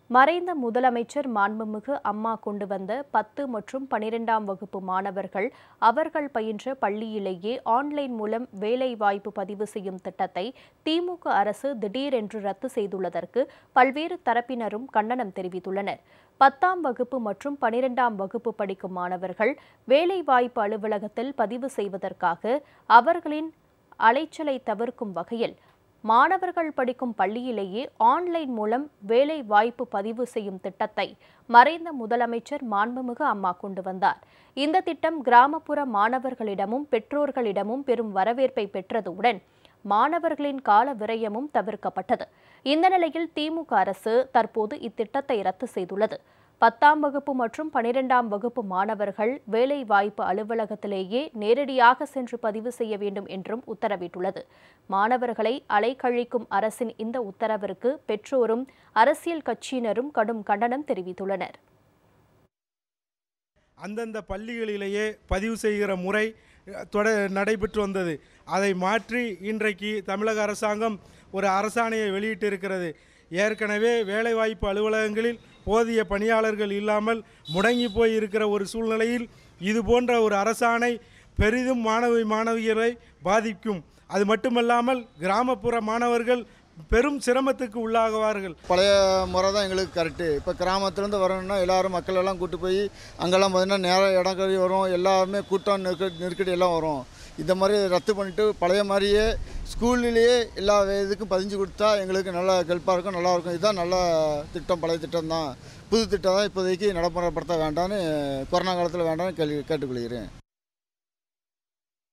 மறைந்த முதலமைச்சர் மாண்புமிகு அம்மா கொண்டு வந்த பத்து மற்றும் பனிரெண்டாம் வகுப்பு மாணவர்கள் அவர்கள் பயின்ற பள்ளியிலேயே ஆன்லைன் மூலம் வேலைவாய்ப்பு பதிவு செய்யும் திட்டத்தை திமுக அரசு திடீரென்று ரத்து செய்துள்ளதற்கு பல்வேறு தரப்பினரும் கண்டனம் தெரிவித்துள்ளனர் பத்தாம் வகுப்பு மற்றும் பனிரெண்டாம் வகுப்பு படிக்கும் மாணவர்கள் வேலைவாய்ப்பு அலுவலகத்தில் பதிவு செய்வதற்காக அவர்களின் அலைச்சலை தவிர்க்கும் வகையில் மாணவர்கள் படிக்கும் பள்ளியிலேயே ஆன்லைன் மூலம் வேலை வாய்ப்பு பதிவு செய்யும் திட்டத்தை மறைந்த முதலமைச்சர் மாண்புமிகு அம்மா கொண்டு வந்தார் இந்த திட்டம் கிராமப்புற மாணவர்களிடமும் பெற்றோர்களிடமும் பெரும் வரவேற்பை பெற்றதுடன் மாணவர்களின் கால விரயமும் தவிர்க்கப்பட்டது இந்த நிலையில் திமுக அரசு தற்போது இத்திட்டத்தை ரத்து செய்துள்ளது பத்தாம் வகுப்பு மற்றும் பனிரெண்டாம் வகுப்பு மாணவர்கள் வேலை வாய்ப்பு அலுவலகத்திலேயே நேரடியாக சென்று பதிவு செய்ய வேண்டும் என்றும் உத்தரவிட்டுள்ளது மாணவர்களை அலைக்கழிக்கும் அரசின் இந்த உத்தரவிற்கு பெற்றோரும் அரசியல் கட்சியினரும் கடும் கண்டனம் தெரிவித்துள்ளனர் அந்தந்த பள்ளிகளிலேயே பதிவு செய்கிற முறை அஹ், தொட நடைபெற்று வந்தது அதை மாற்றி இன்றைக்கு தமிழக அரசாங்கம் ஒரு அரசாணையை வெளியிட்டிருக்கிறது ஏற்கனவே வேலைவாய்ப்பு அலுவலகங்களில் போதிய பணியாளர்கள் இல்லாமல் முடங்கி போய் இருக்கிற ஒரு சூழ்நிலையில் இது போன்ற ஒரு அரசாணை பெரிதும் மாணவி மாணவியரை பாதிக்கும் அது மட்டுமல்லாமல் கிராமப்புற மாணவர்கள் பெரும் சிரமத்துக்கு உள்ளாகுவார்கள் பழைய முறை தான் எங்களுக்கு கரெக்டு இப்போ கிராமத்துலேருந்து வரணும்னா எல்லாரும் மக்கள் எல்லாம் கூட்டு போய் அங்கெல்லாம் பார்த்தீங்கன்னா நேரம் இடம் கறி வரும் எல்லாருமே கூட்டம் நெருக்கடி நெருக்கடி எல்லாம் வரும் இந்த மாதிரி ரத்து பண்ணிட்டு பழைய மாதிரியே ஸ்கூல்லையே எல்லா இதுக்கும் பதிஞ்சு கொடுத்தா எங்களுக்கு நல்லா ஹெல்ப்பாக இருக்கும் நல்லா இருக்கும் இதுதான் நல்ல திட்டம் பழைய திட்டம் தான் புது திட்டம் தான் இப்போதைக்கு நடைமுறைப்படுத்த வேண்டாம்னு கொரோனா காலத்தில் வேண்டாம்னு கேள்வி கேட்டுக்கொள்கிறேன்